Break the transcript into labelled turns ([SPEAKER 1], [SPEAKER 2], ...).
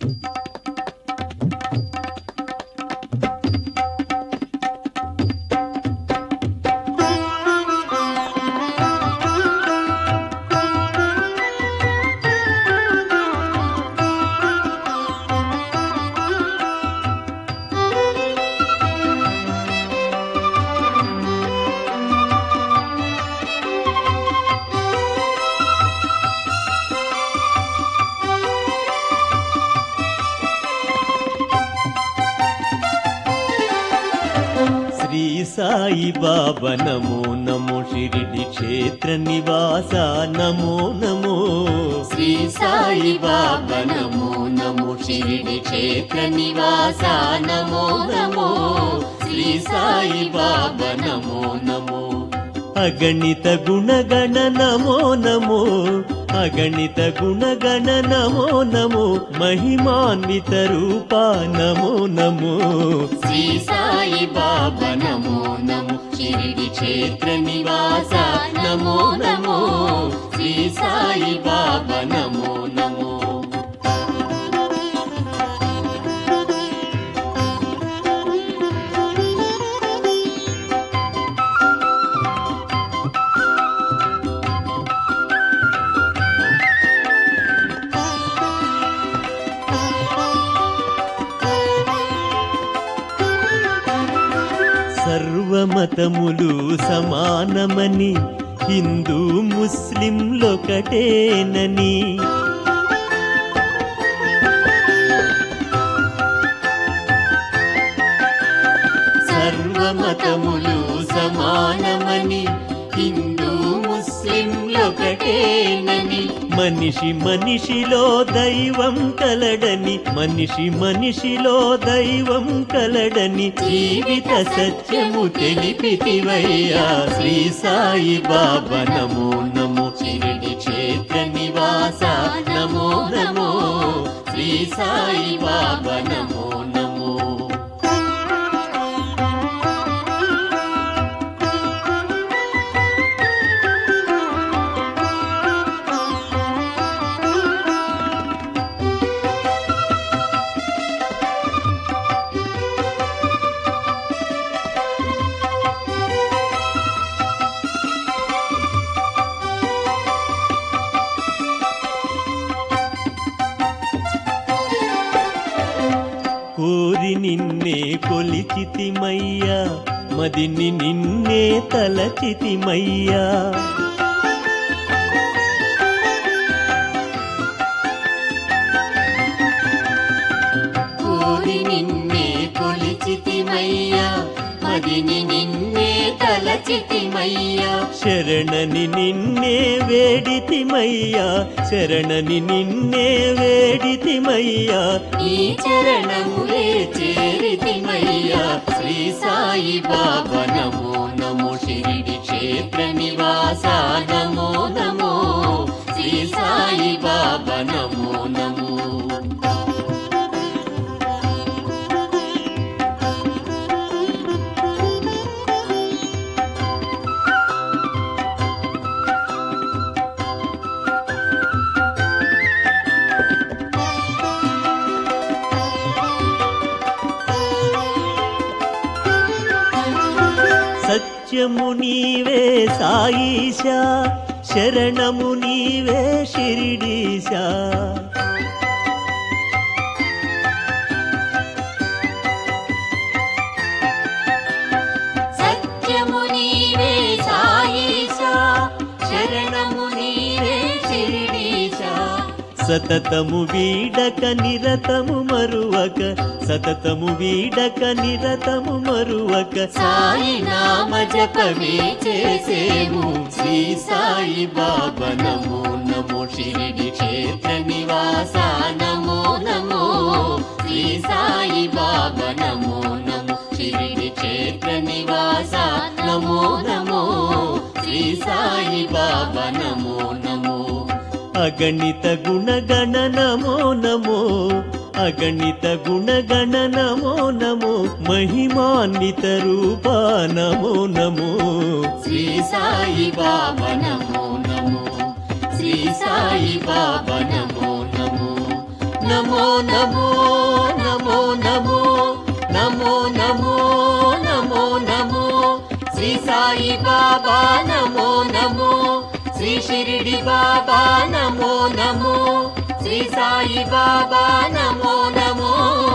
[SPEAKER 1] శ్రీ సాయి బాబా నమో నమో షిరిడి క్షేత్ర నివాస నమో నమో
[SPEAKER 2] శ్రీ సాయి బాబా నమో నమో షిరిడి క్షేత్ర నివాస నమో నమో శ్రీ సాయి బాబా నమో నమో
[SPEAKER 1] అగణిత గుణగణ నమో నమో అగణిత గుణగణ నమో నమో మహిమాన్విత రూప నమో నమో
[SPEAKER 2] శ్రీ సాయి బాబా నమో నమో షిరిడి క్షేత్ర నివాస నమో నమో శ్రీ సాయి బాబా నమో నమో
[SPEAKER 1] సర్వమతములు సమానమని హిందూ ముస్లింలొకటేనని
[SPEAKER 2] సర్వమతములు సమానమని హిందూ ముస్లింలొకటేనని
[SPEAKER 1] మనిషి మనిషిలో దైవం కలడని మనిషి మనిషిలో దైవం కలడని జీవిత సత్యము తెలిపితివయ్యా శ్రీ సాయి బాబా నమో నమో
[SPEAKER 2] షిరిడి క్షేత్ర నివాస నమో నమో శ్రీ సాయి బాబా నమో నమో
[SPEAKER 1] కోరి నిన్నే కొలిచితిమయ్యా మదిని నిన్నే తలచితిమయ్యా
[SPEAKER 2] కోరి నిన్నే కొలిచితిమయ్యా మదిని నిన్నే తలచితిమయ్యా
[SPEAKER 1] శరణని నిన్నే వేడితిమయ్యా శరణని నిన్నే వేడితిమయ్యా
[SPEAKER 2] ఈ చరణములే చేరితిమయ్యా శ్రీ సాయి బాబా నమో నమో షిరిడి క్షేత్ర నివాస నమో నమో శ్రీ సాయి బాబా నమో నమో
[SPEAKER 1] సత్యము నీవే సాయిషా శరణము నీవే షిరిడీశా
[SPEAKER 2] సత్యము నీవే సాయిషా శరణము నీవే శిరిడీశా
[SPEAKER 1] సతతము వీడక నిరతము మరువక సతతము వీడక నిరతము మరువక
[SPEAKER 2] సాయి నామ జపమే చేసేము శ్రీ సాయి బాబా నమో నమో షిరిడి క్షేత్ర నివాస నమో నమో శ్రీ సాయి బాబా నమో నమో షిరిడి క్షేత్ర నివాస నమో నమో శ్రీ సాయి బాబా నమో నమో
[SPEAKER 1] అగణిత గుణగణ నమో నమో అగణిత గుణగణ నమో నమో మహిమాన్విత రూప నమో నమో
[SPEAKER 2] శ్రీ సాయి బాబా నమో నమో శ్రీ సాయి బాబా నమో నమో
[SPEAKER 1] నమో నమో నమో నమో నమో నమో నమో నమో శ్రీ సాయి బాబా నమో నమో శ్రీ షిరిడి బాబా నమో నమో శ్రీ సాయి బాబా నమో నమో